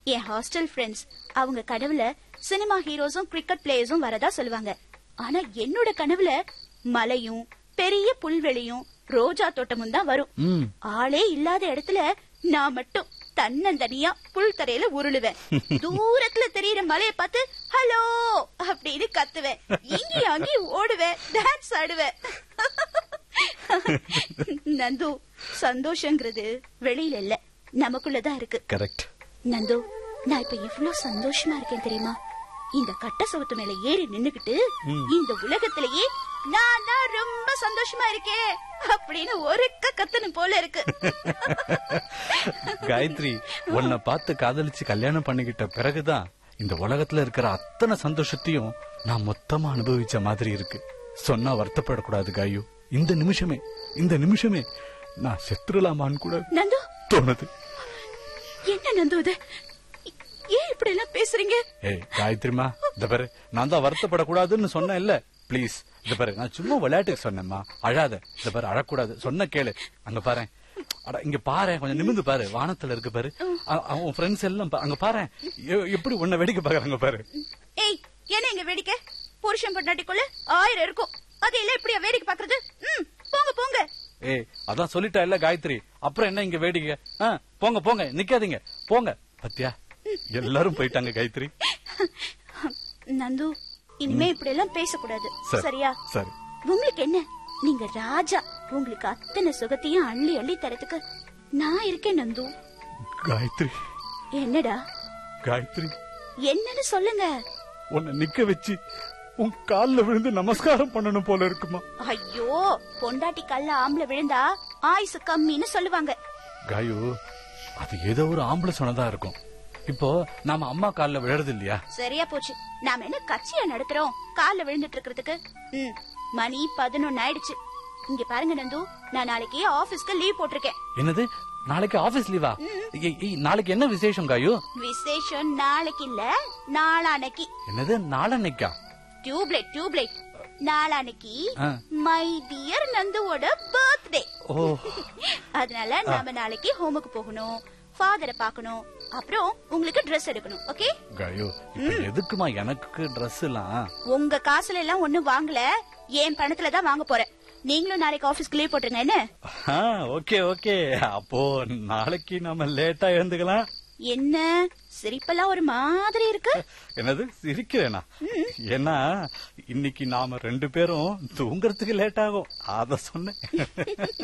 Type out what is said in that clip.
என் hostel friends அவங்க கனவுல cinema ஹீரோஸும் cricket பிளேயர்ஸும் வரதா சொல்லுவாங்க ஆனா என்னோட கனவுல மலையும் பெரிய புல்வெளியும் ரோஜா தோட்டமும் தான் வரும் ம் ஆளே இல்லாத இடத்துல நான் மட்டும் தன்னந்தனியா புல் தரையில உருளுவேன் தூரத்துல தெரியற மலைய பார்த்து ஹலோ அப்படின்னு கத்துவேன் இங்கேயும் அங்கேயும் ஓடுவேன் டான்ஸ் ஆடுவேன் நந்து சந்தோஷங்கிறது வெளியில இல்ல நமக்குள்ளதான் இருக்கு கரெக்ட் நந்து நான் இப்ப எவ்வளவு சந்தோஷமா இருக்கேன் தெரியுமா இந்த கட்ட சவுத்து மேல ஏறி நின்னுகிட்டு இந்த உலகத்திலேயே நான் தான் ரொம்ப சந்தோஷமா இருக்கேன் அப்படின்னு ஒருக்க கத்தணும் போல இருக்கு காயத்ரி உன்னை பார்த்து காதலிச்சு கல்யாணம் பண்ணிக்கிட்ட பிறகுதான் இந்த உலகத்துல இருக்கிற அத்தனை சந்தோஷத்தையும் நான் மொத்தமா அனுபவிச்ச மாதிரி இருக்கு சொன்னா வருத்தப்படக்கூடாது காயு இந்த நிமிஷமே இந்த நிமிஷமே நான் செத்துடலாமான்னு கூட நந்து தோணுது என்ன நந்து இது ஏன் இப்படி எல்லாம் பேசுறீங்க ஏய் காயத்ரிமா இந்த பாரு நான் தான் வருத்தப்படக்கூடாதுன்னு சொன்னேன் இல்ல ப்ளீஸ் இந்த பாரு நான் சும்மா விளையாட்டுக்கு சொன்னேம்மா அழாத இந்த பாரு அழக்கூடாது சொன்ன கேளு அங்க பாரு அட இங்க பாரு கொஞ்சம் நிமிந்து பாரு வானத்துல இருக்கு பாரு அ- அவன் ஃப்ரெண்ட்ஸ் எல்லாம் பா- அங்க பாரு எப்படி உன்னை வேடிக்கை பாக்குறாங்க பாரு ஏய் என்ன இங்க வேடிக்கை புருஷன் பொண்டாட்டிக்குள்ள ஆயிரம் இருக்கும் அது எல்லாம் இப்படியா வேடிக்கை பாக்குறது ம் போங்க போங்க ஏய் அதான் சொல்லிட்டா இல்ல காயத்ரி அப்புறம் என்ன இங்க வேடிக்கை ஆ, போங்க போங்க நிக்காதீங்க போங்க பத்தியா எல்லாரும் போயிட்டாங்க காயத்ரி நந்து இனிமே இப்படி எல்லாம் பேசக்கூடாது சரி. சரியா சரி உங்களுக்கு என்ன நீங்க ராஜா உங்களுக்கு அத்தனை சுகத்தையும் அள்ளி அள்ளி தரதுக்கு நான் இருக்கேன் நந்து காயத்ரி என்னடா காயத்ரி என்னன்னு சொல்லுங்க உன்னை நிக்க வச்சு உன் கால்ல விழுந்து நமஸ்காரம் பண்ணணும் போல இருக்குமா ஐயோ பொண்டாட்டி கல்ல ஆம்பளை விழுந்தா ஆயுசு கம்மின்னு சொல்லுவாங்க காயு அது ஏதோ ஒரு ஆம்பளை சொன்னதா இருக்கும் இப்போ நாம அம்மா கால்ல விழறது இல்லையா சரியா போச்சு நாம என்ன கட்சியா நடத்துறோம் கால்ல விழுந்துட்டு இருக்கிறதுக்கு ம் மணி பதினொன்னு ஆயிடுச்சு இங்க பாருங்க நந்து நான் நாளைக்கு ஆபீஸ்க்கு லீவ் போட்டிருக்கேன் என்னது நாளைக்கு ஆபீஸ் லீவா ஏய், ஏய், நாளைக்கு என்ன விசேஷம் காயு விசேஷம் நாளைக்கு இல்ல நாளானைக்கு என்னது நாளன்னைக்கா டியூப்லைட் டியூப்லைட் நாளானைக்கு ஆ. மை டியர் நந்துவோட பர்த்டே ஓ அதனால நாம நாளைக்கு ஹோமுக்கு போகணும் ஃபாதரை பார்க்கணும் அப்புறம் உங்களுக்கு Dress எடுக்கணும் ஓகே காயு இப்ப எதுக்குமா எனக்கு Dress எல்லாம் உங்க காசுல எல்லாம் ஒண்ணும் வாங்கல என் பணத்துல தான் வாங்க போறேன் நீங்களும் நாளைக்கு ஆபீஸ்க்கு லீவ் போட்டுருங்க என்ன ஓகே ஓகே அப்போ நாளைக்கு நாம லேட்டா எழுந்துக்கலாம் என்ன சிரிப்பெல்லாம் ஒரு மாதிரி இருக்கு என்னது சிரிக்கிறேனா ஏன்னா இன்னைக்கு நாம ரெண்டு பேரும் தூங்குறதுக்கு லேட் ஆகும் அத சொன்னேன்